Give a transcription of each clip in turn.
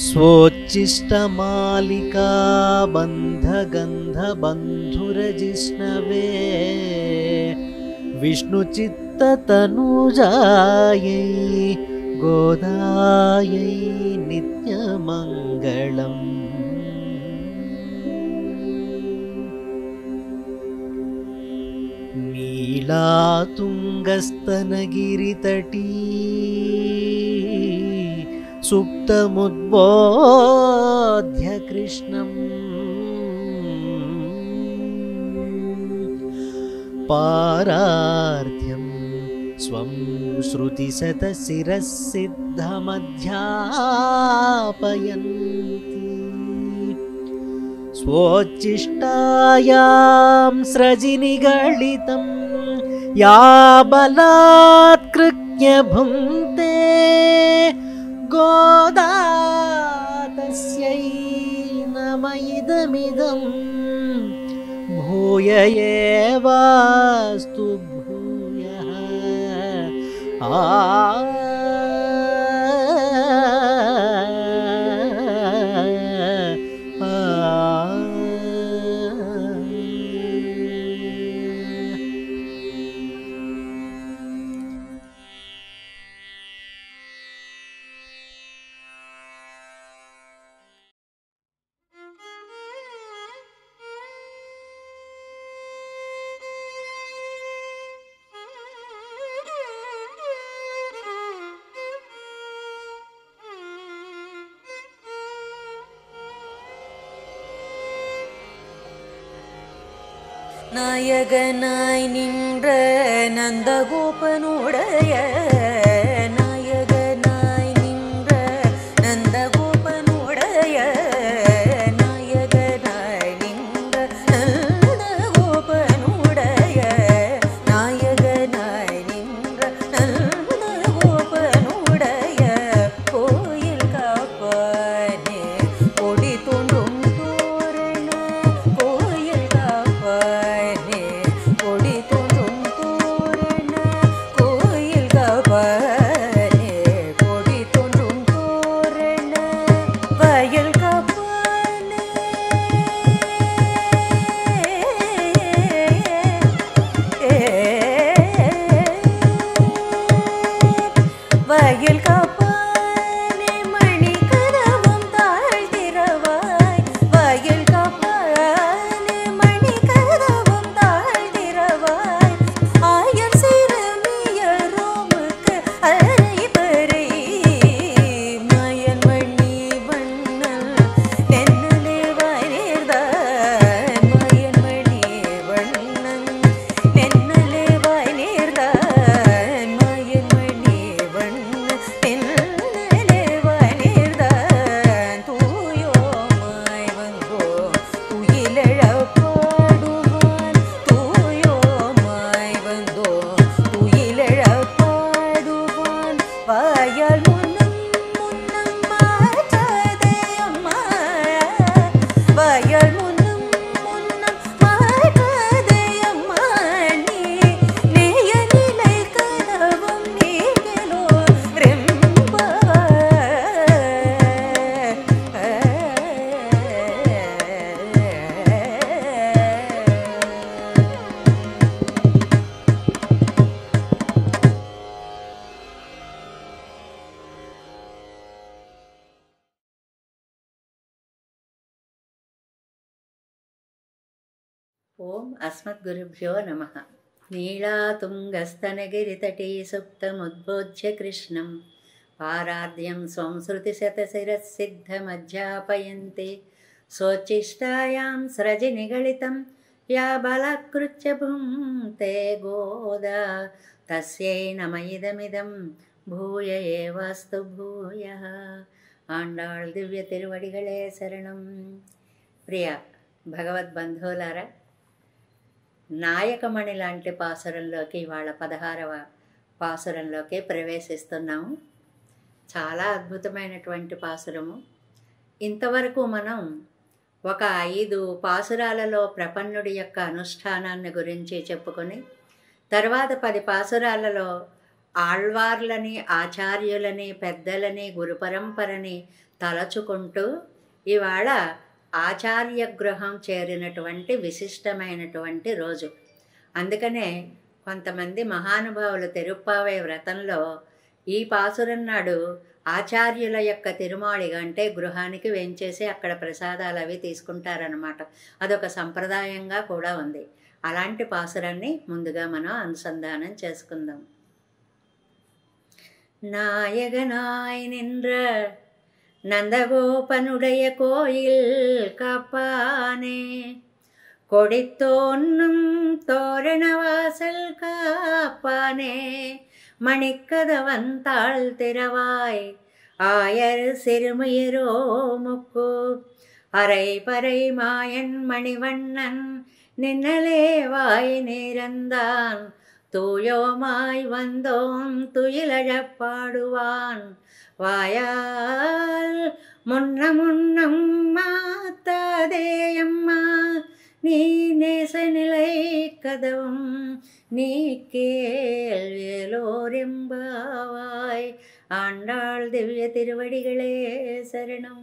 स्वोच्छिष्टमालिका बन्धगन्धबन्धुरजिष्णवे विष्णुचित्ततनुजायै गोदायै नित्यमङ्गलम् नीलातुङ्गस्तनगिरितटी सुप्तमुद्बोध्य कृष्णम् पारार्थ्यं स्वं श्रुतिशतशिरसिद्धमध्यापयन्ति स्वोच्छिष्टायां स्रजिनिगलितं या बलात्कृत्य भुङ्क्ते गोदा तस्यै नम इदमिदं भूय एवास्तु भूयः ఆ நாயகனாய் நின்ற நந்தகோபனுடைய நாயகனாய் நின்ற நந்தகோபனுடைய நாயகனாய் நின்ற நந்தகோபனுடைய நாயகனாய் நின்ற நந்தகோபனுடைய கோயில் காப்பானே கொடி தோன்றும் தோரண கோயில் காப்பானே கொடி தோன்றும் தோரண கோயில் காப்பானே கொடி தோன்றும் தோரண வயல் காப்பானே வயல் காப்பானே மணி கதவும் தாழ்த்திரவாய் வயல் காப்பானே மணி கதவும் தாழ்த்திரவாய் ஆயர் சிறுமியரோமுக்கு அரைபறை மயன் மணி வண்ணல் தென்னலே வாய்நேர்தான் மயன் மணி வண்ணன் தென்னலே வாய்நேர்தான் மயன் மணி வண்ணன் தென்னலே வாய்நேர்தான் தூயோமாய் வந்தோ துயிலழப் பாடுவான் தூயோமாய் வந்தோ துயிலழப் பாடுவான் வாயால் முன்னம் முன்னம் மாற்றாதே அம்மா வாயால் முன்னம் முன்னம் மாற்றாதே அம்மா நீ நேய நிலை கதவும் நீங்களோ ரெம்ப ఓం అస్మద్గురుభ్యో నమ నీళాతుంగస్తనగిరితటీ సుప్తముద్బోధ్య కృష్ణం పారార్ధ్యం సంసృతిశతశిరసిద్ధమధ్యాపయంతే సోచిష్టాయాం స్రజి నిగళితం యా బలకృత్య భుంక్తే గోదా తస్యై నమ ఇదమిదం భూయ ఏవాస్తు భూయ ఆండాళ్ దివ్య తిరువడిగళే శరణం ప్రియ భగవద్బంధువులారా నాయకమణి లాంటి పాసురంలోకి ఇవాళ పదహారవ పాసురంలోకి ప్రవేశిస్తున్నాము చాలా అద్భుతమైనటువంటి పాసురము ఇంతవరకు మనం ఒక ఐదు పాసురాలలో ప్రపన్నుడి యొక్క అనుష్ఠానాన్ని గురించి చెప్పుకొని తర్వాత పది పాసురాలలో ఆళ్వార్లని ఆచార్యులని పెద్దలని గురు పరంపరని తలచుకుంటూ ఇవాళ ఆచార్య గృహం చేరినటువంటి విశిష్టమైనటువంటి రోజు అందుకనే కొంతమంది మహానుభావులు తిరుప్పావై వ్రతంలో ఈ పాసురం నాడు ఆచార్యుల యొక్క తిరుమాళిగా అంటే గృహానికి వేంచేసి అక్కడ ప్రసాదాలు అవి తీసుకుంటారనమాట అదొక సంప్రదాయంగా కూడా ఉంది అలాంటి పాసురాన్ని ముందుగా మనం అనుసంధానం చేసుకుందాం நாயகனாய் நின்ற நந்தகோபனுடைய கோயில் காப்பானே கொடித்தோன்னும் தோரணவாசல் காப்பானே மணிக்கதவந்தாள் திறவாய் ஆயர் சிறுமியரோ முக்கு அரை பறை மாயன் மணிவண்ணன் நின்னலே வாய் நேரந்தான் தூயோமாய் வந்தோம் துயிலழப் பாடுவான் வாயால் முன்ன முன்னம் மாத்தாதேயம்மா நீ நேசநிலை கதவும் நீ கேள்வியலோரெம்பாவாய் ఆండాళ్ దివ్య తిరువడిగళే శరణం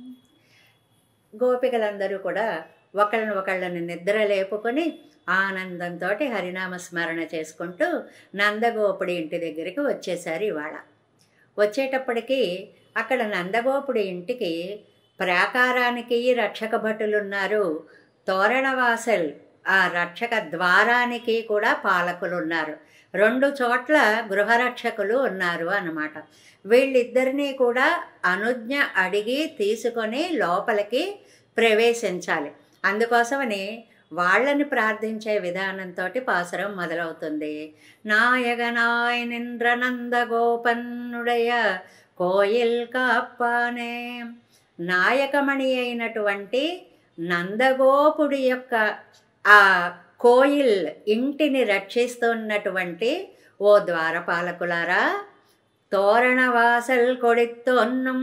గోపికలందరూ కూడా ఒకళ్ళని ఒకళ్ళని నిద్ర లేపుకొని ఆనందంతో హరినామ స్మరణ చేసుకుంటూ నందగోపుడి ఇంటి దగ్గరికి వచ్చేసారు ఇవాళ వచ్చేటప్పటికి అక్కడ నందగోపుడి ఇంటికి ప్రాకారానికి రక్షక భటులు ఉన్నారు తోరణవాసల్ ఆ రక్షక ద్వారానికి కూడా పాలకులు ఉన్నారు రెండు చోట్ల గృహరక్షకులు ఉన్నారు అన్నమాట వీళ్ళిద్దరినీ కూడా అనుజ్ఞ అడిగి తీసుకొని లోపలికి ప్రవేశించాలి అందుకోసమని వాళ్ళని ప్రార్థించే విధానంతో పాసురం మొదలవుతుంది నాయగనాయ్ నింద్ర నందగోపన్నుడయ కోయిల్ కాపానే నాయకమణి అయినటువంటి నందగోపుడి యొక్క ఆ కోయిల్ ఇంటిని రక్షిస్తున్నటువంటి ఓ ద్వారపాలకులారా తోరణవాసల్ కొడిత్తోన్నం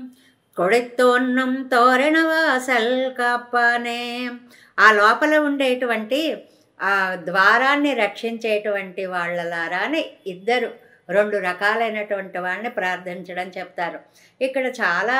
కొడిత్తోన్నం తోరణవాసల్ కాపానే ఆ లోపల ఉండేటువంటి ఆ ద్వారాన్ని రక్షించేటువంటి వాళ్ళలారా అని ఇద్దరు రెండు రకాలైనటువంటి వాళ్ళని ప్రార్థించడం చెప్తారు ఇక్కడ చాలా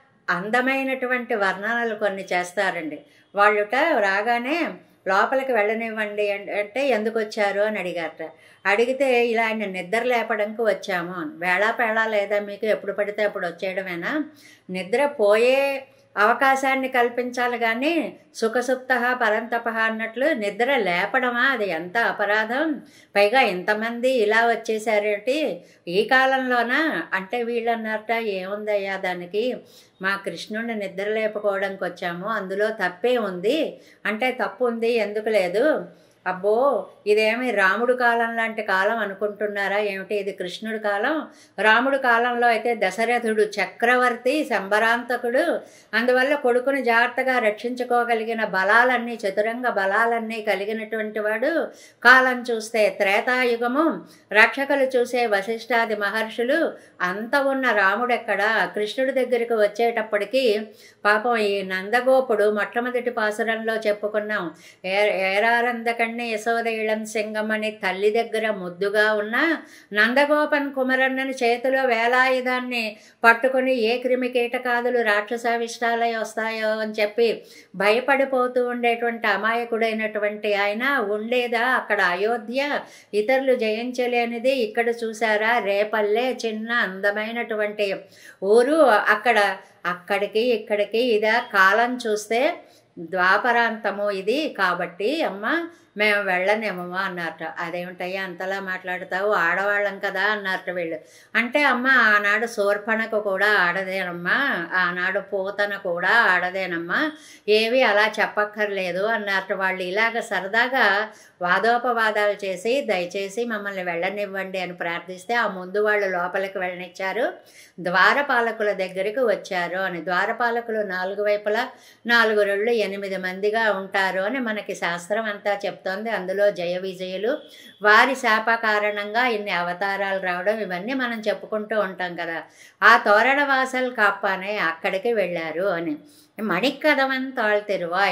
అందమైనటువంటి వర్ణనలు కొన్ని చేస్తారండి వాళ్ళుట రాగానే లోపలికి వెళ్ళనివ్వండి అంటే ఎందుకు వచ్చారు అని అడిగారట అడిగితే ఇలా ఆయన నిద్ర లేపడానికి వచ్చాము వేళా పేళా లేదా మీకు ఎప్పుడు పడితే అప్పుడు వచ్చేయడమేనా నిద్ర పోయే అవకాశాన్ని కల్పించాలి కానీ సుఖసుప్త పరంతప అన్నట్లు నిద్ర లేపడమా అది ఎంత అపరాధం పైగా ఇంతమంది ఇలా వచ్చేసారేంటి ఈ కాలంలోనా అంటే వీళ్ళన్నారట ఏముందయ్యా దానికి మా కృష్ణుడిని నిద్ర లేపుకోవడానికి వచ్చాము అందులో తప్పే ఉంది అంటే తప్పు ఉంది ఎందుకు లేదు అబ్బో ఇదేమి రాముడు కాలం లాంటి కాలం అనుకుంటున్నారా ఏమిటి ఇది కృష్ణుడి కాలం రాముడు కాలంలో అయితే దశరథుడు చక్రవర్తి సంబరాంతకుడు అందువల్ల కొడుకుని జాగ్రత్తగా రక్షించుకోగలిగిన బలాలన్నీ చతురంగ బలాలన్నీ కలిగినటువంటి వాడు కాలం చూస్తే త్రేతాయుగము రక్షకులు చూసే వశిష్ఠాది మహర్షులు అంత ఉన్న రాముడెక్కడ కృష్ణుడి దగ్గరికి వచ్చేటప్పటికి పాపం ఈ నందగోపుడు మొట్టమొదటి పాసురంలో చెప్పుకున్నాం ఏ ఏరారందకండి యశోద ఇళం సింగమని తల్లి దగ్గర ముద్దుగా ఉన్న నందగోపన్ కుమరన్నని చేతిలో వేలాయుధాన్ని పట్టుకొని ఏ క్రిమి కీటకాదులు రాక్షసావిష్టాలై వస్తాయో అని చెప్పి భయపడిపోతూ ఉండేటువంటి అమాయకుడైనటువంటి ఆయన ఉండేదా అక్కడ అయోధ్య ఇతరులు జయించలేనిది ఇక్కడ చూసారా రేపల్లే చిన్న అందమైనటువంటి ఊరు అక్కడ అక్కడికి ఇక్కడికి ఇదా కాలం చూస్తే ద్వాపరాంతము ఇది కాబట్టి అమ్మ మేము వెళ్ళనేమమ్మా అన్నారట అదేమిటయ్యా అంతలా మాట్లాడతావు ఆడవాళ్ళం కదా అన్నారట వీళ్ళు అంటే అమ్మ ఆనాడు శూర్పణకు కూడా ఆడదేనమ్మా ఆనాడు పూతన కూడా ఆడదేనమ్మా ఏవి అలా చెప్పక్కర్లేదు అన్నారట వాళ్ళు ఇలాగ సరదాగా వాదోపవాదాలు చేసి దయచేసి మమ్మల్ని వెళ్ళనివ్వండి అని ప్రార్థిస్తే ఆ ముందు వాళ్ళు లోపలికి వెళ్ళనిచ్చారు ద్వారపాలకుల దగ్గరికి వచ్చారు అని ద్వారపాలకులు నాలుగు వైపులా నాలుగు రెళ్ళు ఎనిమిది మందిగా ఉంటారు అని మనకి శాస్త్రం అంతా చెప్తోంది అందులో జయ విజయులు వారి శాప కారణంగా ఇన్ని అవతారాలు రావడం ఇవన్నీ మనం చెప్పుకుంటూ ఉంటాం కదా ఆ తోరణవాసల్ కాపానే అక్కడికి వెళ్ళారు అని మణిక్కదవన్ తాళ్ తెరువాయ్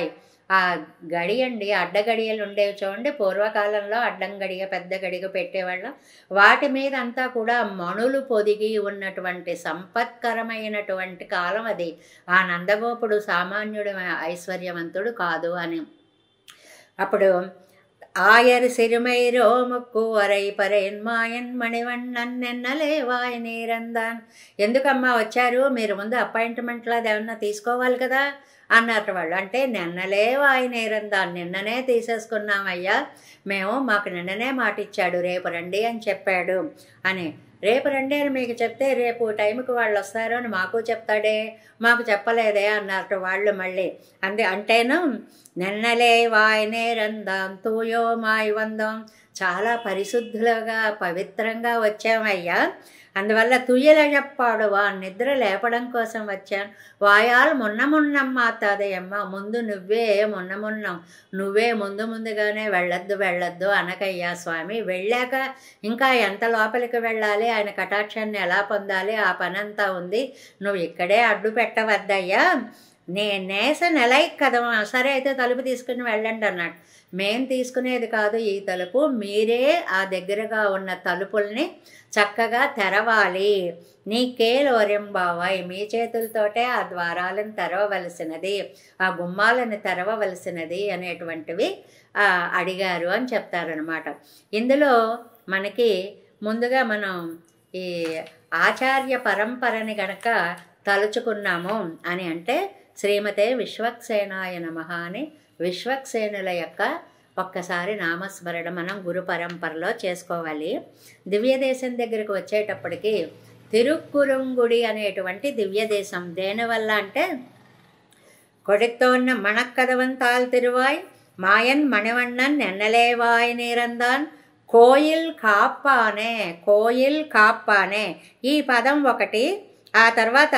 ఆ గడి అండి అడ్డగడియలు ఉండేవి చూడండి పూర్వకాలంలో అడ్డం గడియ పెద్ద గడిగ పెట్టేవాళ్ళం వాటి మీద అంతా కూడా మణులు పొదిగి ఉన్నటువంటి సంపత్కరమైనటువంటి కాలం అది ఆ నందగోపుడు సామాన్యుడు ఐశ్వర్యవంతుడు కాదు అని అప్పుడు ஆயர் సిరిమైరోముక్కు అరై పరేన్మాయన్ మణివண்ணన్ నిన్నలేవాయ నీరందాన్ ఎందుకమ్మా వచ్చారు మీరు ముందు అపాయింట్మెంట్లో ఏమన్నా తీసుకోవాలి కదా అన్నారు వాళ్ళు అంటే నిన్నలే వాయి నీరందాన్ నిన్ననే తీసేసుకున్నామయ్యా మేము మాకు నిన్ననే మాట ఇచ్చాడు రేపు రండి అని చెప్పాడు అని రేపు రండి అని మీకు చెప్తే రేపు టైంకి వాళ్ళు వస్తారు అని మాకు చెప్తాడే మాకు చెప్పలేదే అన్నారు వాళ్ళు మళ్ళీ అందే అంటేను నిన్నలే వాయనే రందాం తూయో మాయి వందాం చాలా పరిశుద్ధులుగా పవిత్రంగా వచ్చామయ్యా అందువల్ల తుయ్యల చెప్పాడు వా నిద్ర లేపడం కోసం వచ్చాను వాయాలు మొన్న మొన్నమ్మ తాదయ్యమ్మ ముందు నువ్వే మొన్న మొన్నం నువ్వే ముందు ముందుగానే వెళ్ళొద్దు వెళ్ళొద్దు అనకయ్యా స్వామి వెళ్ళాక ఇంకా ఎంత లోపలికి వెళ్ళాలి ఆయన కటాక్షాన్ని ఎలా పొందాలి ఆ పనంతా ఉంది నువ్వు ఇక్కడే అడ్డు పెట్టవద్దయ్యా నే నేస నెలై కదా సరే అయితే తలుపు తీసుకుని వెళ్ళండి అన్నాడు మేం తీసుకునేది కాదు ఈ తలుపు మీరే ఆ దగ్గరగా ఉన్న తలుపుల్ని చక్కగా తెరవాలి నీకేలోరెం బావాయ్ మీ చేతులతోటే ఆ ద్వారాలను తెరవవలసినది ఆ గుమ్మాలను తెరవవలసినది అనేటువంటివి ఆ, అడిగారు అని చెప్తారనమాట ఇందులో మనకి ముందుగా మనం ఈ ఆచార్య పరంపరని గనక తలుచుకున్నాము అని అంటే శ్రీమతే విశ్వక్సేనాయ నమ అని విశ్వక్సేనుల యొక్క ఒక్కసారి నామస్మరణ మనం గురు పరంపరలో చేసుకోవాలి దివ్యదేశం దగ్గరికి వచ్చేటప్పటికి తిరుక్కురుంగుడి అనేటువంటి దివ్యదేశం దేనివల్ల అంటే கொடுத்தோன்ன மணக்கதவன் திருவாய் மாயன் மணிவண்ணன் நென்னலேவாய் நீరందాన్ కోయిల్ కాప్పానే కోయిల్ కాప్పానే ఈ పదం ఒకటి ఆ తర్వాత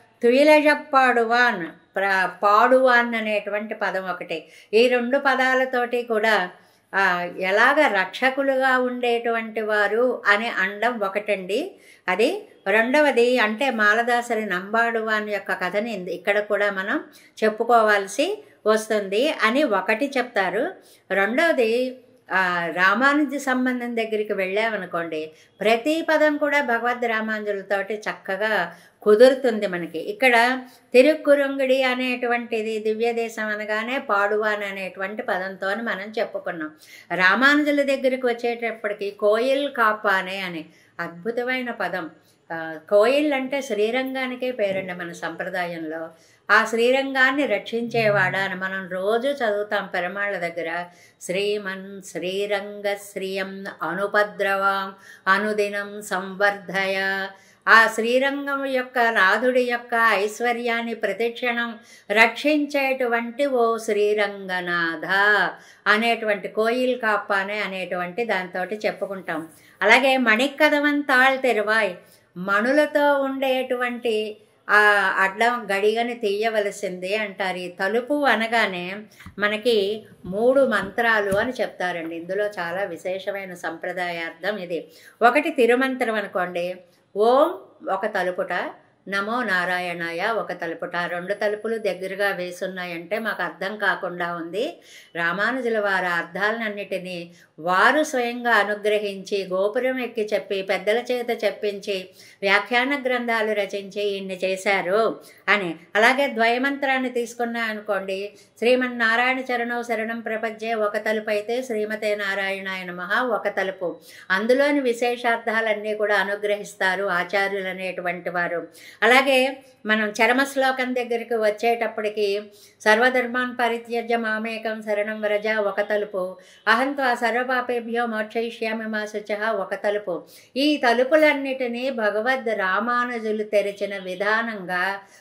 తుయిలజప్పాడువాన్ ప్ర పాడువాన్ అనేటువంటి పదం ఒకటి ఈ రెండు పదాలతోటి కూడా ఆ, ఎలాగ రక్షకులుగా ఉండేటువంటి వారు అని అండం ఒకటండి అది రెండవది అంటే మాలదాసరి నంబాడువాన్ యొక్క కథని ఇంద- ఇక్కడ కూడా మనం చెప్పుకోవాల్సి వస్తుంది అని ఒకటి చెప్తారు రెండవది ఆ, రామానుజ సంబంధం దగ్గరికి వెళ్ళామనుకోండి ప్రతి పదం కూడా భగవద్ రామానుజులతోటి చక్కగా కుదురుతుంది మనకి ఇక్కడ తిరుక్కురుంగుడి అనేటువంటిది దివ్యదేశం అనగానే పాడువాన్ అనేటువంటి పదంతో మనం చెప్పుకున్నాం రామానుజుల దగ్గరికి వచ్చేటప్పటికి కోయిల్ కాపానే అని అద్భుతమైన పదం ఆ, కోయిల్ అంటే శ్రీరంగానికే పేరండి మన సంప్రదాయంలో ఆ శ్రీరంగాన్ని రక్షించేవాడా అని మనం రోజు చదువుతాం పెరమాళ్ళ దగ్గర శ్రీమన్ శ్రీరంగ శ్రియం అనుపద్రవాం అనుదినం సంవర్ధయ ఆ శ్రీరంగం యొక్క నాథుడి యొక్క ఐశ్వర్యాన్ని ప్రతిక్షణం రక్షించేటువంటి ఓ శ్రీరంగనాథ అనేటువంటి కోయిల్ కాపానే అనేటువంటి దాంతో చెప్పుకుంటాం అలాగే మణికదవన్ తాళ్ తెరువాయ్ మణులతో ఉండేటువంటి ఆ అడ్డం గడిగని తీయవలసింది అంటారు ఈ తలుపు అనగానే మనకి మూడు మంత్రాలు అని చెప్తారండి ఇందులో చాలా విశేషమైన సంప్రదాయార్థం ఇది ఒకటి తిరుమంత్రం అనుకోండి ఓం ఒక తలుపుట నమో నారాయణాయ ఒక తలుపుట రెండు తలుపులు దగ్గరగా వేసున్నాయంటే మాకు అర్థం కాకుండా ఉంది రామానుజుల వారి అర్థాలన్నిటినీ వారు స్వయంగా అనుగ్రహించి గోపురం ఎక్కి చెప్పి పెద్దల చేత చెప్పించి వ్యాఖ్యాన గ్రంథాలు రచించి ఇన్ని చేశారు అని అలాగే ద్వయమంత్రాన్ని తీసుకున్నా అనుకోండి శ్రీమన్నారాయణ చరణం శరణం ప్రపంచే ఒక తలుపు అయితే శ్రీమతే నారాయణాయ నమః ఒక తలుపు అందులోని విశేషార్థాలన్నీ కూడా అనుగ్రహిస్తారు ఆచార్యులు అనేటువంటి వారు అలాగే మనం చరమ శ్లోకం దగ్గరికి వచ్చేటప్పటికి సర్వధర్మాన్ పరిత్యజ్య మామేకం శరణం వ్రజ ఒక తలుపు అహంత్వా సర్వపాపేభ్యో మోక్షయిష్యామి మా శుచ ఒక తలుపు ఈ తలుపులన్నిటినీ భగవద్ రామానుజులు తెరిచిన విధానంగా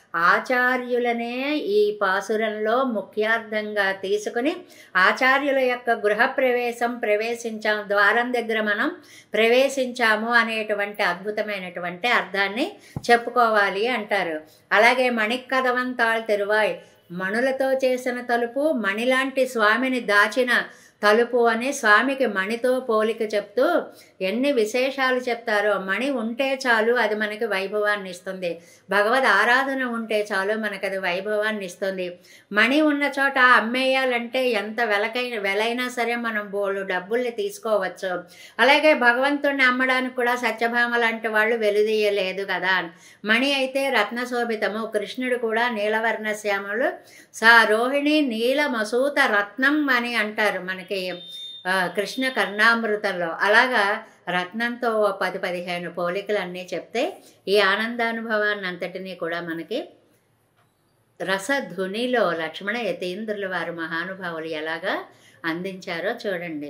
ఆచార్యులనే ఈ పాసురంలో ముఖ్యార్థంగా తీసుకుని ఆచార్యుల యొక్క గృహ ప్రవేశం ప్రవేశించాం ద్వారం దగ్గర మనం ప్రవేశించాము అనేటువంటి అద్భుతమైనటువంటి అర్థాన్ని చెప్పుకోవాలి అంటారు అలాగే మణిక్కదవం తాళ్ తెరువాయ్ మణులతో చేసిన తలుపు మణిలాంటి స్వామిని దాచిన తలుపు అని స్వామికి మణితో పోలిక చెప్తూ ఎన్ని విశేషాలు చెప్తారో మణి ఉంటే చాలు అది మనకి వైభవాన్ని ఇస్తుంది భగవద్ ఆరాధన ఉంటే చాలు మనకు అది వైభవాన్ని ఇస్తుంది మణి ఉన్న చోట అమ్మేయాలంటే ఎంత వెలకైన వెలైనా సరే మనం బోళ్ళు డబ్బుల్ని తీసుకోవచ్చు అలాగే భగవంతుడిని అమ్మడానికి కూడా సత్యభామ లాంటి వాళ్ళు వెలుదీయలేదు కదా మణి అయితే రత్నశోభితము కృష్ణుడు కూడా నీలవర్ణ శ్యామలు సా రోహిణి నీల మసూత రత్నం అని అంటారు మనకి ఆ, కృష్ణ కర్ణామృతంలో అలాగా రత్నంతో ఓ పది పదిహేను పోలికలు అన్నీ చెప్తే ఈ ఆనందానుభవాన్ని అంతటినీ కూడా మనకి రసధునిలో లక్ష్మణ యతీంద్రుల వారు మహానుభావులు ఎలాగా అందించారో చూడండి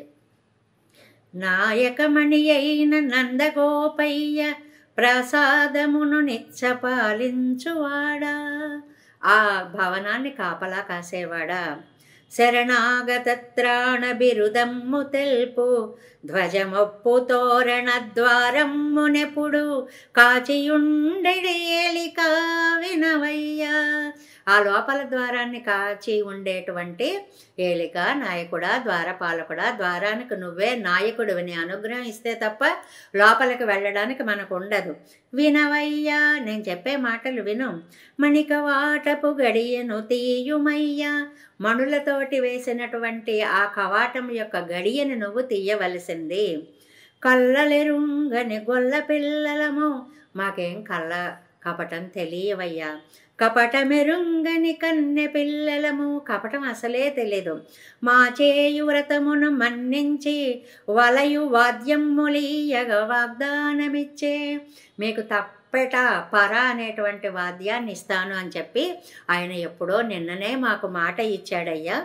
నాయకమణి అయిన నందగోపయ్య ప్రసాదమును నిచ్చపాలించువాడా ఆ భవనాన్ని కాపలా కాసేవాడా శరణాగత త్రాణ బిరుదమ్ము తెల్పు ధ్వజమొప్పు తోరణ ద్వారమ్మునెప్పుడు కాచియుండెడి ఏలిక వినవయ్యా ఆ లోపల ద్వారాన్ని కాచి ఉండేటువంటి ఏలిక నాయకుడా ద్వారపాలకుడా ద్వారానికి నువ్వే నాయకుడివిని అనుగ్రహం ఇస్తే తప్ప లోపలికి వెళ్ళడానికి మనకు ఉండదు వినవయ్యా నేను చెప్పే మాటలు విను మణిక వాటపు గడియను తీయుమయ్యా మణులతోటి వేసినటువంటి ఆ కవాటం యొక్క గడియను నువ్వు తీయవలసింది కళ్ళలెరుంగని గొల్ల పిల్లలము మాకేం కళ్ళ కపటం తెలియవయ్యా కపటమెరుంగని కన్నె పిల్లలము కపటం అసలే తెలీదు మా చేయు వ్రతమును మన్నించి వలయు వాద్యములీయగ వాగ్దానమిచ్చే మీకు తప్పెట పర అనేటువంటి వాద్యాన్ని ఇస్తాను అని చెప్పి ఆయన ఎప్పుడో నిన్ననే మాకు మాట ఇచ్చాడయ్యా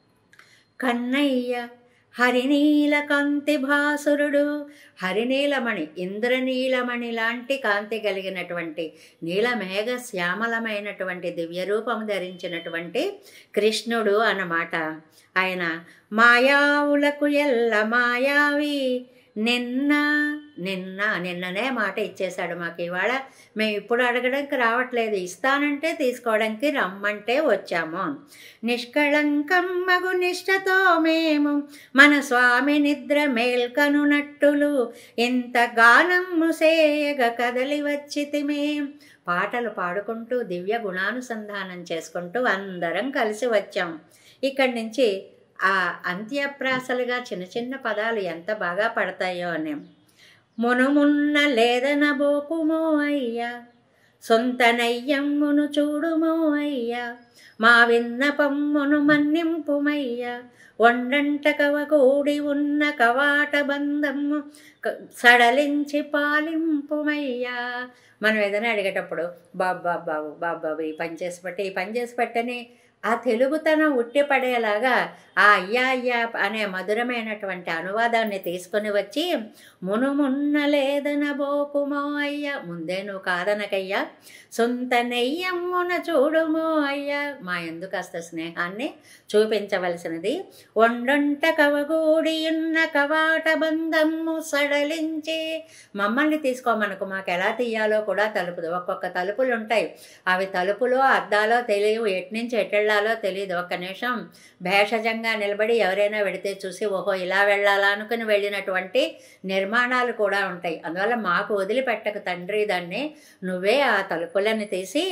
కన్నయ్య హరినీల కాంతి భాసురుడు హరినీలమణి ఇంద్రనీలమణి లాంటి కాంతి కలిగినటువంటి నీలమేఘ శ్యామలమైనటువంటి దివ్య రూపం ధరించినటువంటి కృష్ణుడు అన్నమాట ఆయన మాయావులకు ఎల్ల మాయావి నిన్న నిన్న నిన్ననే మాట ఇచ్చేశాడు మాకు ఇవాళ మేము ఇప్పుడు అడగడానికి రావట్లేదు ఇస్తానంటే తీసుకోవడానికి రమ్మంటే వచ్చాము నిష్కళంకం మగు నిష్టతో మేము మన స్వామి నిద్ర మేల్కనునట్టులు ఇంత గానమ్ము సేయగ కదలి వచ్చితిమే పాటలు పాడుకుంటూ దివ్య గుణానుసంధానం చేసుకుంటూ అందరం కలిసి వచ్చాం ఇక్కడి నుంచి ఆ అంత్యప్రాసలుగా చిన్న చిన్న పదాలు ఎంత బాగా పడతాయో అని మునుమున్న లేదనబోకుమో అయ్యా సొంత నయ్యమ్మును చూడుమో అయ్యా మా విన్నపమ్మును మన్నింపుమయ్యా వండంట కవగూడి ఉన్న కవాట బంధము క- సడలించి పాలింపుమయ్యా మనం ఏదైనా అడిగేటప్పుడు బాబు బాబు బాబు బాబు బాబు ఈ పని చేసి పెట్టే ఈ పని చేసి పెట్టని ఆ తెలుగుతనం ఉట్టిపడేలాగా ఆ అయ్యా అయ్యా అనే మధురమైనటువంటి అనువాదాన్ని తీసుకొని వచ్చి మునుమున్న లేదనబోకుమో అయ్యా ముందే నువ్వు కాదనకయ్యా సొంత నెయ్యమ్మున చూడుమో అయ్యా మా ఎందుకు కాస్త స్నేహాన్ని చూపించవలసినది వండొంట కవగూడి ఉన్న కవాట బంధము సడలించి మమ్మల్ని తీసుకోమనుకు మాకు ఎలా తీయాలో కూడా తలుపుదు ఒక్కొక్క తలుపులు ఉంటాయి అవి తలుపులో అద్దాలో తెలియవు ఎట్నుంచి ఎటెళ్లాలో తెలియదు ఒక్క నిమిషం భేషజంగా నిలబడి ఎవరైనా వెడితే చూసి ఓహో ఇలా వెళ్ళాలా అనుకుని వెళ్ళినటువంటి నిర్మాణాలు కూడా ఉంటాయి అందువల్ల మాకు వదిలిపెట్టకు తండ్రి దాన్ని నువ్వే ఆ తలుపులను తీసి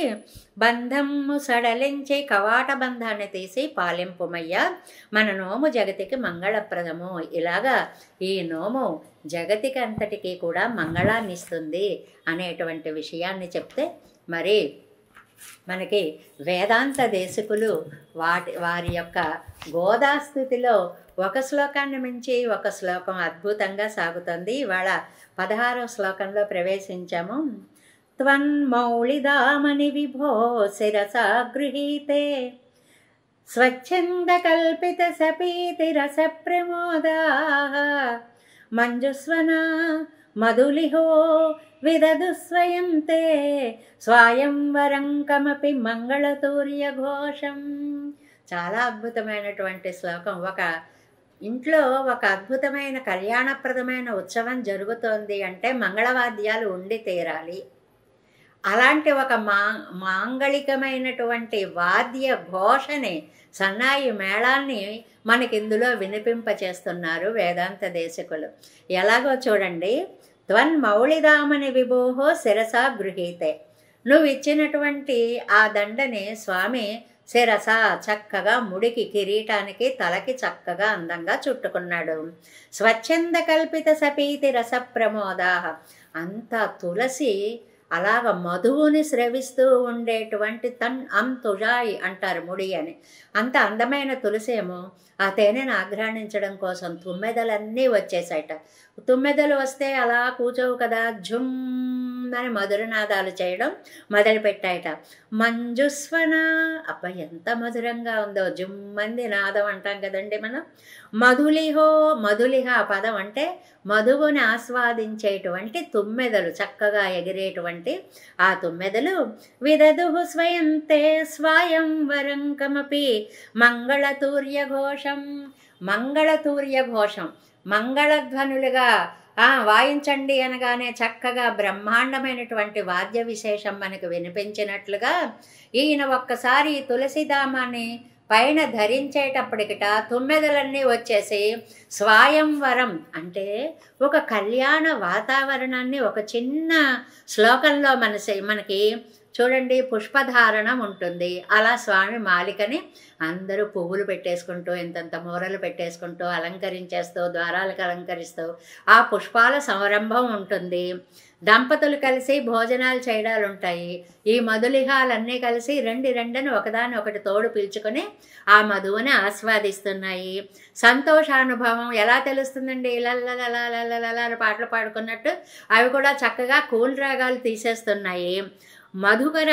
బంధము సడలించి కవాట బంధాన్ని తీసి పాలింపుమయ్యా మన నోము జగతికి మంగళప్రదము ఇలాగా ఈ నోము జగతికి అంతటికీ కూడా మంగళాన్ని ఇస్తుంది అనేటువంటి విషయాన్ని చెప్తే మరి మనకి వేదాంత దేశకులు వాటి వారి యొక్క గోదాస్థితిలో ఒక శ్లోకాన్ని మించి ఒక శ్లోకం అద్భుతంగా సాగుతుంది ఇవాళ పదహారో శ్లోకంలో ప్రవేశించాము త్వన్మౌళిదామని విభో శిరసా గృహీతే స్వచ్ఛందకల్పిత సపీతిరస ప్రమోదా మంజుస్వన మధులిహో విదదు స్వయం తే స్వయంవరం కమపి మంగళతూర్య ఘోషం చాలా అద్భుతమైనటువంటి శ్లోకం ఒక ఇంట్లో ఒక అద్భుతమైన కళ్యాణప్రదమైన ఉత్సవం జరుగుతోంది అంటే మంగళవాద్యాలు ఉండి తీరాలి అలాంటి ఒక మా మాంగళికమైనటువంటి వాద్య ఘోషని సన్నాయి మేళాన్ని మనకి ఇందులో వినిపింపచేస్తున్నారు వేదాంత దేశకులు ఎలాగో చూడండి త్వన్ మౌళిదామని విభోహో శిరసా గృహీతే నువ్వు ఇచ్చినటువంటి ఆ దండని స్వామి శిరస చక్కగా ముడికి కిరీటానికి తలకి చక్కగా అందంగా చుట్టుకున్నాడు స్వచ్ఛంద కల్పిత సపీతి రస ప్రమోదా అంత తులసి అలాగ మధువుని స్రవిస్తూ ఉండేటువంటి తన్ అం తుజాయి అంటారు ముడి అని అంత అందమైన తులసి ఏమో ఆ తేనెను ఆఘ్రాణించడం కోసం తుమ్మెదలన్నీ వచ్చేసాయట తుమ్మెదలు వస్తే అలా కూర్చోవు కదా జుమ్ అని మధురనాదాలు చేయడం మొదలుపెట్టాయట మంజుస్వన అబ్బ ఎంత మధురంగా ఉందో జుమ్మంది నాదం అంటాం కదండి మనం మధులిహో మధులిహ ఆ పదం అంటే మధువుని ఆస్వాదించేటువంటి తుమ్మెదలు చక్కగా ఎగిరేటువంటి ఆ తుమ్మెదలు విదదుహు స్వయం తే స్వయం వరం కమపి మంగళతూర్య ఘోషం మంగళతూర్య ఘోషం మంగళధ్వనులుగా ఆ వాయించండి అనగానే చక్కగా బ్రహ్మాండమైనటువంటి వాద్య విశేషం మనకు వినిపించినట్లుగా ఈయన ఒక్కసారి ఈ తులసిధామాన్ని పైన ధరించేటప్పటికిట తుమ్మెదలన్నీ వచ్చేసి స్వయంవరం అంటే ఒక కళ్యాణ వాతావరణాన్ని ఒక చిన్న శ్లోకంలో మనసి మనకి చూడండి పుష్పధారణం ఉంటుంది అలా స్వామి మాలికని అందరూ పువ్వులు పెట్టేసుకుంటూ ఇంతంత మూరలు పెట్టేసుకుంటూ అలంకరించేస్తూ ద్వారాలకు అలంకరిస్తూ ఆ పుష్పాల సంరంభం ఉంటుంది దంపతులు కలిసి భోజనాలు చేయడాలు ఉంటాయి ఈ మధులిహాలన్నీ కలిసి రెండు రెండని ఒకదాని ఒకటి తోడు పీల్చుకొని ఆ మధువుని ఆస్వాదిస్తున్నాయి సంతోషానుభవం ఎలా తెలుస్తుందండి లల్లలలలలలల అని పాటలు పాడుకున్నట్టు అవి కూడా చక్కగా కూల్ రాగాలు తీసేస్తున్నాయి మధుకర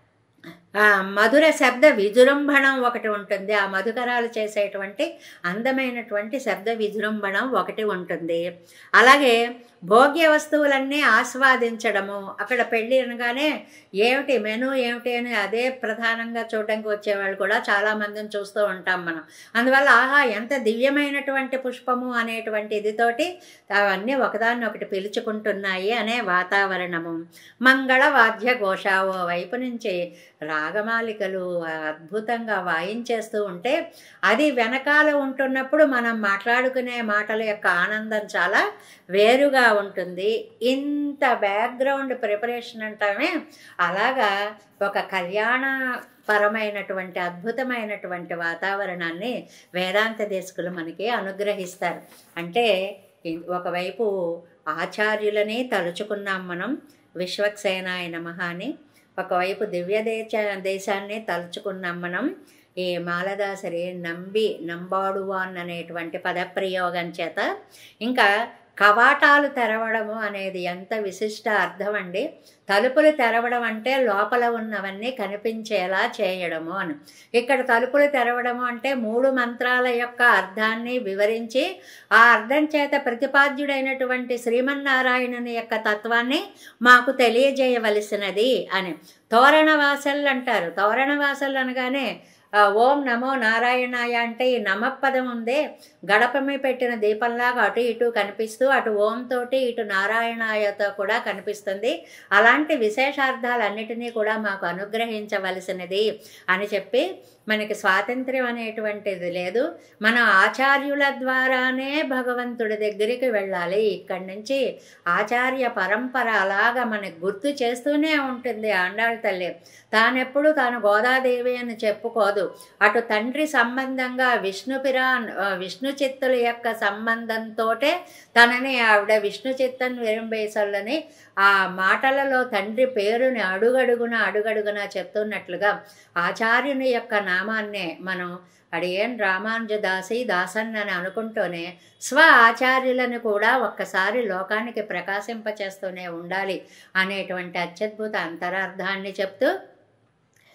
ఆ, మధుర శబ్ద విజృంభణం ఒకటి ఉంటుంది ఆ మధుకరాలు చేసేటువంటి అందమైనటువంటి శబ్ద విజృంభణం ఒకటి ఉంటుంది అలాగే భోగ్య వస్తువులన్నీ ఆస్వాదించడము అక్కడ పెళ్ళి అనగానే ఏమిటి మెను ఏమిటి అని అదే ప్రధానంగా చూడడానికి వచ్చేవాళ్ళు కూడా చాలామందిని చూస్తూ ఉంటాం మనం అందువల్ల ఆహా ఎంత దివ్యమైనటువంటి పుష్పము అనేటువంటి ఇదితోటి అవన్నీ ఒకదాన్ని ఒకటి పిలుచుకుంటున్నాయి అనే వాతావరణము మంగళ వాద్య ఘోష ఓ వైపు నుంచి రాగమాలికలు అద్భుతంగా వాయించేస్తూ ఉంటే అది వెనకాల ఉంటున్నప్పుడు మనం మాట్లాడుకునే మాటల యొక్క ఆనందం చాలా వేరుగా ఉంటుంది ఇంత బ్యాక్గ్రౌండ్ ప్రిపరేషన్ అంటామే అలాగా ఒక కళ్యాణ పరమైనటువంటి అద్భుతమైనటువంటి వాతావరణాన్ని వేదాంత దేశకులు మనకి అనుగ్రహిస్తారు అంటే ఇ- ఒకవైపు ఆచార్యులని తలుచుకున్నాం మనం విశ్వక్సేనాయ నమః అని ఒకవైపు దివ్య దేశ దేశాన్ని తలుచుకున్నాం మనం ఈ మాలదాసరి నంబి నంబాడువాన్ అనేటువంటి పదప్రయోగం చేత ఇంకా కవాటాలు తెరవడము అనేది ఎంత విశిష్ట అర్థం అండి తలుపులు తెరవడం అంటే లోపల ఉన్నవన్నీ కనిపించేలా చేయడము అని ఇక్కడ తలుపులు తెరవడము అంటే మూడు మంత్రాల యొక్క అర్థాన్ని వివరించి ఆ అర్థం చేత ప్రతిపాద్యుడైనటువంటి శ్రీమన్నారాయణుని యొక్క తత్వాన్ని మాకు తెలియజేయవలసినది అని తోరణవాసల్ అంటారు తోరణవాసల్ అనగానే ఆ, ఓం నమో నారాయణాయ అంటే ఈ నమపదం ఉందే గడప మీద పెట్టిన దీపంలాగా అటు ఇటు కనిపిస్తూ అటు ఓం తోటి ఇటు నారాయణాయతో కూడా కనిపిస్తుంది అలాంటి విశేషార్థాలన్నిటినీ కూడా మాకు అనుగ్రహించవలసినది అని చెప్పి మనకి స్వాతంత్ర్యం అనేటువంటిది లేదు మన ఆచార్యుల ద్వారానే భగవంతుడి దగ్గరికి వెళ్ళాలి ఇక్కడి నుంచి ఆచార్య పరంపర అలాగా మనకు గుర్తు చేస్తూనే ఉంటుంది ఆండాళ్ళ తల్లి తానెప్పుడు తాను గోదాదేవి అని చెప్పుకోదు అటు తండ్రి సంబంధంగా విష్ణు పిరాన్ ఆ, విష్ణు చిత్తుల యొక్క సంబంధంతోటే తనని ఆవిడ విష్ణు చిత్తన్ విరంబేసల్లని ఆ మాటలలో తండ్రి పేరుని అడుగడుగున అడుగడుగున చెప్తున్నట్లుగా ఆచార్యుని యొక్క నామాన్నే మనం అడియన్ రామానుజదాసి దాసన్ అని అనుకుంటూనే స్వ ఆచార్యులను కూడా ఒక్కసారి లోకానికి ప్రకాశింపచేస్తూనే ఉండాలి అనేటువంటి అత్యద్భుత అంతరార్థాన్ని చెప్తూ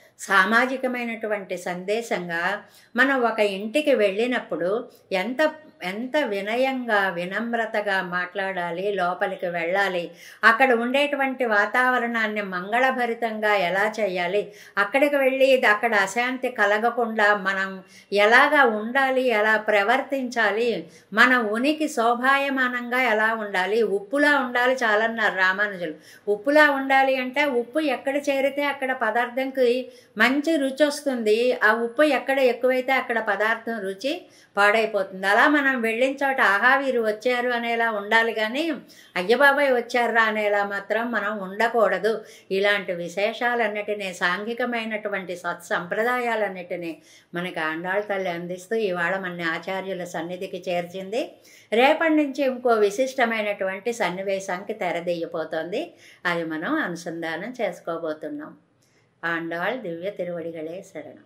సామాజికమైనటువంటి సందేశంగా మనం ఒక ఇంటికి వెళ్ళినప్పుడు ఎంత ఎంత వినయంగా వినమ్రతగా మాట్లాడాలి లోపలికి వెళ్ళాలి అక్కడ ఉండేటువంటి వాతావరణాన్ని మంగళభరితంగా ఎలా చేయాలి అక్కడికి వెళ్ళి ఇది అక్కడ అశాంతి కలగకుండా మనం ఎలాగా ఉండాలి ఎలా ప్రవర్తించాలి మన ఉనికి శోభాయమానంగా ఎలా ఉండాలి ఉప్పులా ఉండాలి చాలన్నారు రామానుజులు ఉప్పులా ఉండాలి అంటే ఉప్పు ఎక్కడ చేరితే అక్కడ పదార్థంకి మంచి రుచి వస్తుంది ఆ ఉప్పు ఎక్కడ ఎక్కువైతే అక్కడ పదార్థం రుచి పాడైపోతుంది అలా మనం వెళ్ళిన చోట ఆహా వీరు వచ్చారు అనేలా ఉండాలి కానీ అయ్యబాబాయ్ వచ్చారా అనేలా మాత్రం మనం ఉండకూడదు ఇలాంటి విశేషాలన్నిటినీ సాంఘికమైనటువంటి సత్ సంప్రదాయాలన్నిటినీ మనకి ఆండాళ్ళ తల్లి అందిస్తూ ఇవాళ మన ఆచార్యుల సన్నిధికి చేర్చింది రేపటి నుంచి ఇంకో విశిష్టమైనటువంటి సన్నివేశానికి తెరదీయపోతుంది అది మనం అనుసంధానం చేసుకోబోతున్నాం ఆండాళ్ దివ్య తిరువడిగలే శరణం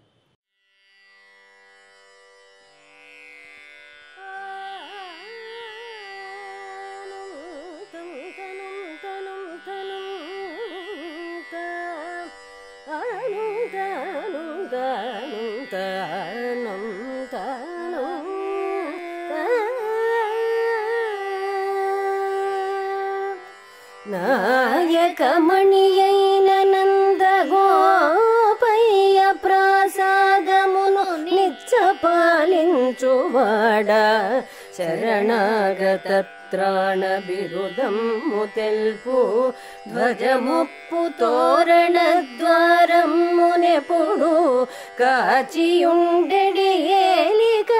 నాయకమణియైన నంద గోపయ్య ప్రాసాదమును నిచ్చపాలించువాడ శరణాగత త్రాణ బిరుదము తెల్పు ధ్వజముప్పు తోరణ ద్వారమునెప్పుడు కాచియుండెడి ఏలిక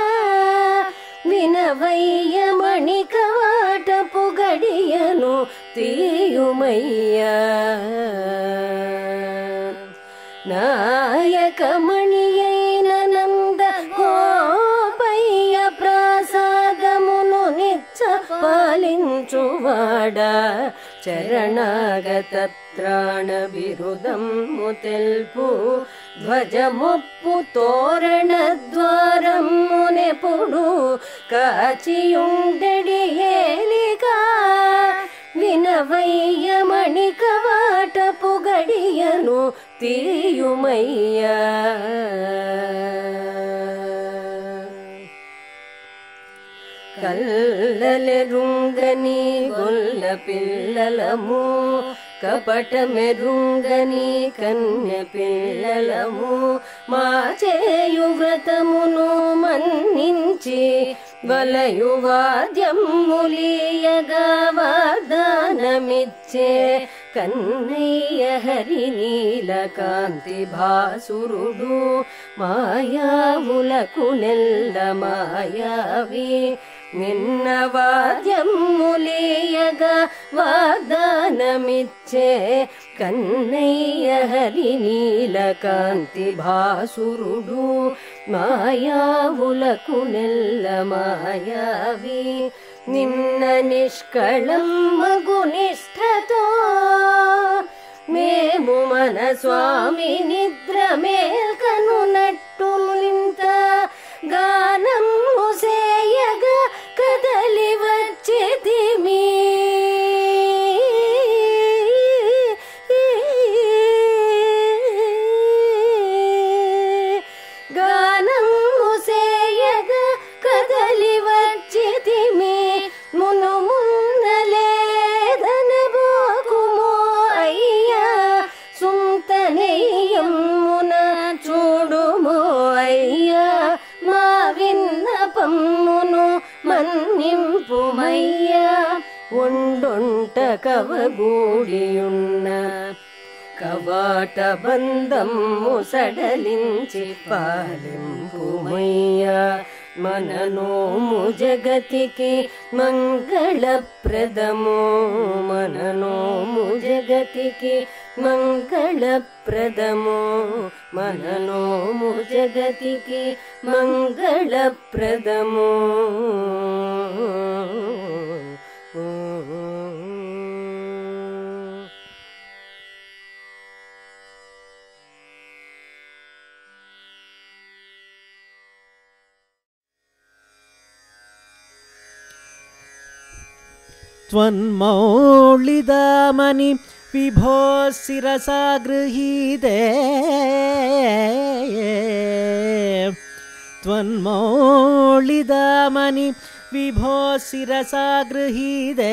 వినవయ్య మణికవాటపు గడియను తీయుమయ్యా నాయకమణియైన నంద గోపయ్య ప్రాసాదమును నిచ్చ పాలించువాడ చరణాగత త్రాణ బిరుదము తెల్పు ధ్వజముప్పు తోరణ ద్వారమునెప్పుడు కాచియుండెడి ఏలిగా వినవయ్య మణికవాటపు గడియను తీయుమయ్యా కల్లెరుంగని గొల్ల పిల్లలము కపట మెరుంగని కన్య పిల్లలము మా చేయు వ్రతమును మన్నించి వలయు వాద్యములియగా వాగ్దానమిచ్చే కన్నయ్య హరి నీలకాంతి భాసురుడు మాయావులకు నెల్ల మాయావి నిన్న వాద్యములియగా వాగ్దానమిచ్చే కన్నయ్య హరి నీలకాంతి భాసురుడు మాయావులకు నెల్ల మాయావి నిన్న నిష్కళం మగు నిష్ఠతో మేము మన స్వామి నిద్ర మేల్కను నట్టులింత గానము సేయగా కదలి వచ్చేదిమి గానము సేయగా కదలి వచ్చేదిమి మును మున్నలేదనబోకుమో అయ్యా సుంతనేయమున చూడుమో అయ్యా మా విన్నపమ్మును మన్నింపుమయ్యా ఉండొంట కవగూడియున్న కవాట బంధము సడలించి పాలింపుమయ్యా మననోము జగతికి మంగళప్రదము మననోము జగతికి మంగళప్రదము మననోము జగతికి మంగళప్రదము त्वन्मौलिदामनि विभो शिरसा गृहीते त्वन्मौलिदामनि विभो शिरसा गृहीते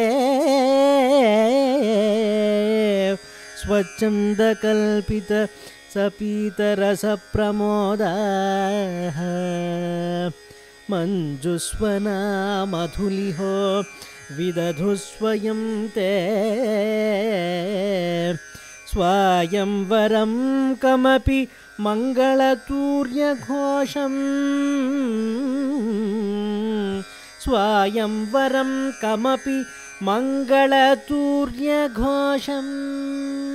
स्वच्छन्दकल्पित सपीतरसप्रमोदः मञ्जुस्वना मधुलिहो विदधु स्वयं ते स्वायंवरं कमपि मङ्गलतूर्यघोषम् स्वायंवरं कमपि मङ्गलतूर्यघोषम्